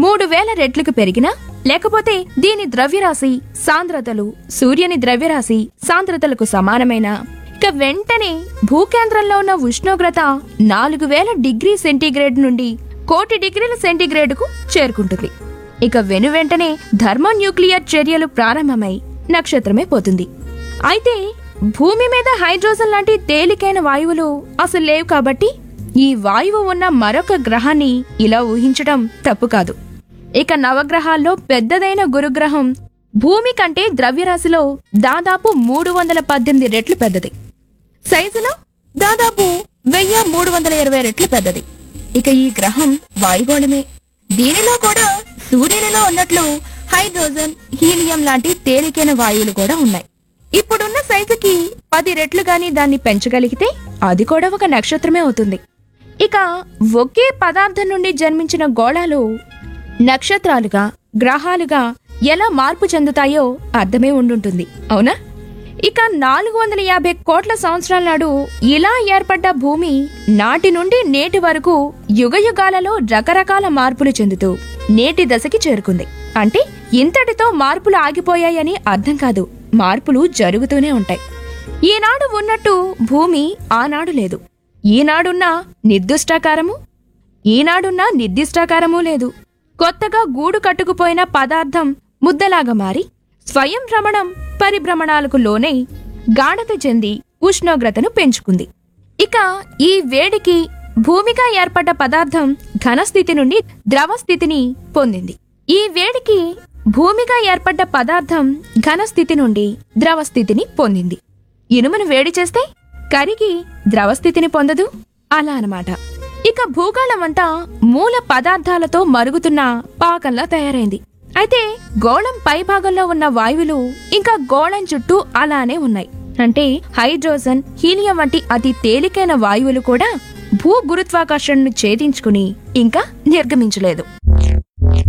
మూడు వేల రెట్లకు పెరిగినా లేకపోతే దీని ద్రవ్యరాశి సాంద్రతలు సూర్యుని ద్రవ్యరాశి సాంద్రతలకు సమానమైన ఇక వెంటనే భూకేంద్రంలో ఉన్న ఉష్ణోగ్రత నాలుగు వేల డిగ్రీ సెంటీగ్రేడ్ నుండి కోటి డిగ్రీల సెంటీగ్రేడ్కు చేరుకుంటుంది ఇక వెను వెంటనే థర్మోన్యూక్లియర్ చర్యలు ప్రారంభమై నక్షత్రమే పోతుంది అయితే భూమి మీద హైడ్రోజన్ లాంటి తేలికైన వాయువులు అసలు లేవు కాబట్టి ఈ వాయువు ఉన్న మరొక గ్రహాన్ని ఇలా ఊహించడం తప్పు కాదు ఇక నవగ్రహాల్లో పెద్దదైన గురుగ్రహం భూమి కంటే ద్రవ్యరాశిలో దాదాపు మూడు వందల పద్దెనిమిది రెట్లు పెద్దది సైజులో దాదాపు వెయ్యి మూడు వందల ఇరవై రెట్లు పెద్దది ఇక ఈ గ్రహం వాయుగోళమే దీనిలో కూడా సూర్యునిలో ఉన్నట్లు హైడ్రోజన్ హీలియం లాంటి తేలికైన వాయువులు కూడా ఉన్నాయి ఇప్పుడున్న సైజుకి పది రెట్లు గాని దాన్ని పెంచగలిగితే అది కూడా ఒక నక్షత్రమే అవుతుంది ఇక ఒకే పదార్థం నుండి జన్మించిన గోళాలు నక్షత్రాలుగా గ్రహాలుగా ఎలా మార్పు చెందుతాయో అర్థమే ఉండుంటుంది అవునా ఇక నాలుగు వందల యాభై కోట్ల సంవత్సరాల నాడు ఇలా ఏర్పడ్డ భూమి నాటి నుండి నేటి వరకు యుగయుగాలలో రకరకాల మార్పులు చెందుతూ నేటి దశకి చేరుకుంది అంటే ఇంతటితో మార్పులు ఆగిపోయాయని అర్థం కాదు మార్పులు జరుగుతూనే ఉంటాయి ఈనాడు ఉన్నట్టు భూమి ఆనాడు లేదు ఈనాడున్న నిర్దిష్టాకారము ఈనాడున్న నిర్దిష్టాకారమూ లేదు కొత్తగా గూడు కట్టుకుపోయిన పదార్థం ముద్దలాగా మారి స్వయం భ్రమణం పరిభ్రమణాలకు లోనై గాఢత చెంది ఉష్ణోగ్రతను పెంచుకుంది ఇక ఈ వేడికి భూమిగా ఏర్పడ్డ పదార్థం ఘనస్థితి నుండి ద్రవ స్థితిని పొందింది ఈ వేడికి భూమిగా ఏర్పడ్డ పదార్థం ఘనస్థితి నుండి ద్రవ స్థితిని పొందింది ఇనుమును వేడి చేస్తే కరిగి ద్రవస్థితిని పొందదు అలా అన్నమాట ఇక భూగోళం అంతా మూల పదార్థాలతో మరుగుతున్న పాకంలా తయారైంది అయితే గోళం పైభాగంలో ఉన్న వాయువులు ఇంకా గోళం చుట్టూ అలానే ఉన్నాయి అంటే హైడ్రోజన్ హీలియం వంటి అతి తేలికైన వాయువులు కూడా భూ గురుత్వాకర్షణను ఛేదించుకుని ఇంకా నిర్గమించలేదు